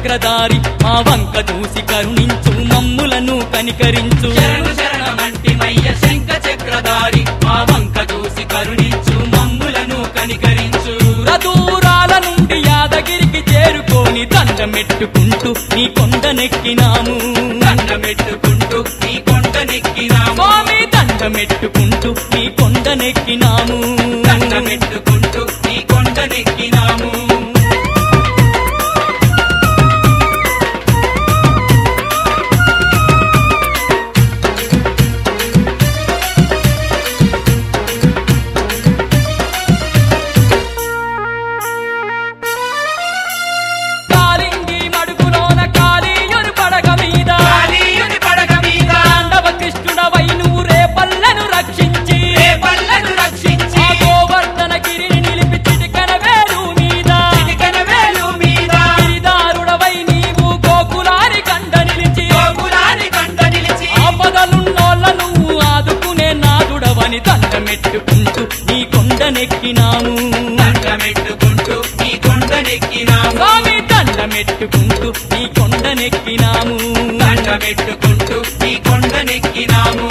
చక్రధారి మా వంక చూసి కరుణించు మమ్ములను కనికరించు శరణు శరణమంటిమయ్య శంఖ చక్రధారి మా వంక చూసి కరుణించు మమ్ములను కనికరించు దూర దూరాల నుండి యాదగిరికి చేరుకొని దండమెట్టుకుంటూ నీ కొండనెక్కినాము దండమెట్టుకుంటూ నీ కొండనెక్కినాము స్వామి దండమెట్టుకుంటూ నీ కొండనెక్కినాము దండమెట్టుకుంటూ నీ కొండనెక్కినాము కాలింగి మడుగులోన కాళీయుని పడగ మీద కాళీయుని పడగ మీద తాండవ కృష్ణుడవై నువ్వు రేపల్లెను రక్షించి రేపల్లెను రక్షించి ఆ గోవర్ధన గిరిని నిలిపి చిటికన వేలు మీద చిటికెన వేలు మీద గిరిదారుడవై నీవు గోకులారి కండ నిలిచి గోకులాని కంట నిలిచి ఆపదలున్నోళ్ళ నువ్వు ఆదుకునే నాదుడవని దండమెట్టుకుంటూ నీ కొండనెక్కినాము దండమెట్టుకుంటూ నీ కొండనెక్కినాము స్వామి దండమెట్టుకుంటూ నీ కొండనెక్కినాము దండమెట్టుకుంటూ నీ కొండనెక్కినాము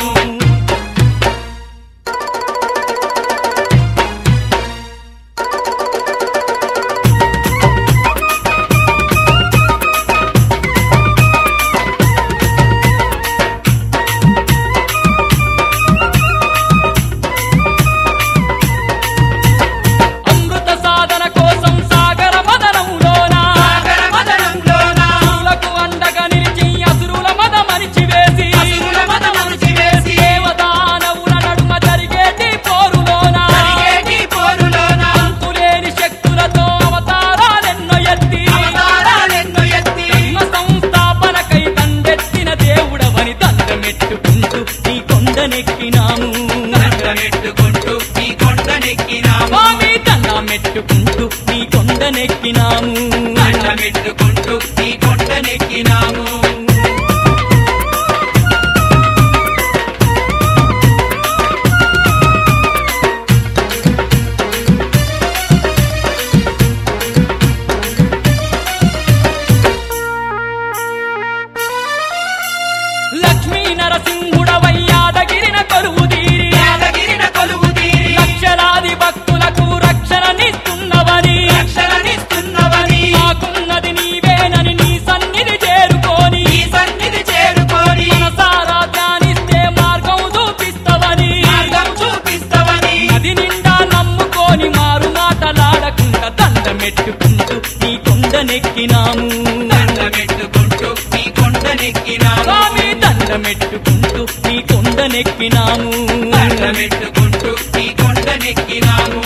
అమృత సాధన కోసం సాగర మదనంలోన సాగర మదనంలోన అసురులకు అండగా నిలిచి అసురుల మద మరిచివేసి అసురుల మదమరిచివేసి దేవదానవుల నడుమ జరిగేటి పోరులోన జరిగేటి పోరులోన అంతులేని శక్తులతో అవతారాలెన్నో ఎత్తి అవతారాలెన్నో ఎత్తి ధర్మ సంస్థాపనకై దండెత్తిన దేవుడవని దండమెట్టుకుంటూ నీ కొండనెక్కినాము దండమెట్టుకుంటూ నీ కొండనెక్కినాము స్వామి దండమెట్టుకుంటూ నీ కొండనెక్కినాము దండమెట్టుకుంటూ నీ కొండనెక్కినాము లక్ష్మీ నరసింహుడవై యాదగిరిన కొలువు తీరి యాదగిరిన కొలువు తీరి లక్షలాది భక్తులకు రక్షణనిస్తున్నవని రక్షణనిస్తున్నవని మాకున్నది నీవేనని నీ సన్నిధి చేరుకొని ఈ సన్నిధి చేరుకొని మనసారా ధ్యానిస్తే మార్గం చూపిస్తవని మార్గం చూపిస్తవని నది నిండా నమ్ముకొని మారు మాటలాడకుండా దండమెట్టుకుంటూ నీ కొండనెక్కినాము దండమెట్టుకుంటూ నీ కొండనెక్కినాము స్వామి దండమెట్టుకుంటూ నీ కొండనెక్కినాము దండమెట్టుకుంటూ నీ కొండనెక్కినాము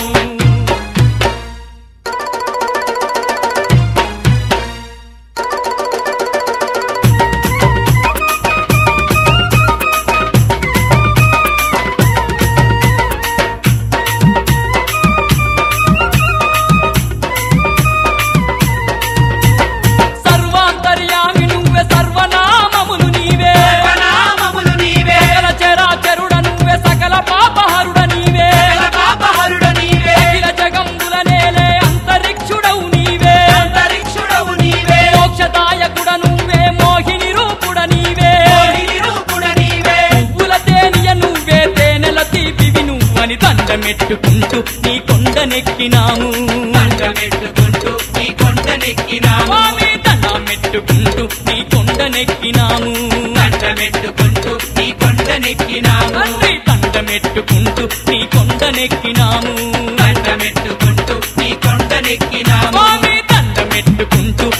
సర్వాంతర్యామి నువ్వే సర్వనామములు నీవే సర్వనామములు నీవే సకల చరాచరుడ నువ్వే సకల పాపహరుడ నీవే సకల పాపహరుడ నీవే అఖిల జగంబుల నేలే అంతరిక్షుడవు నీవే అంతరిక్షుడవు నీవే మోక్షదాయకుడ నువ్వే మోహిని రూపుడ నీవే మోహిని రూపుడ నీవే పువ్వుల తేనియ నువ్వే తేనెల తీపివి నువ్వని దండమెట్టుకుంటూ నీ కొండనెక్కినాము దండమెట్టుకుంటూ నీ కొండనెక్కినాము స్వామి దండమెట్టుకుంటూ నీ కొండనెక్కినాము దండమెట్టుకుంటూ నీ కొండనెక్కినాము తండ్రి దండమెట్టుకుంటూ నీ కొండనెక్కినాము దండమెట్టుకుంటూ నీ కొండనెక్కినాము స్వామి దండమెట్టుకుంటూ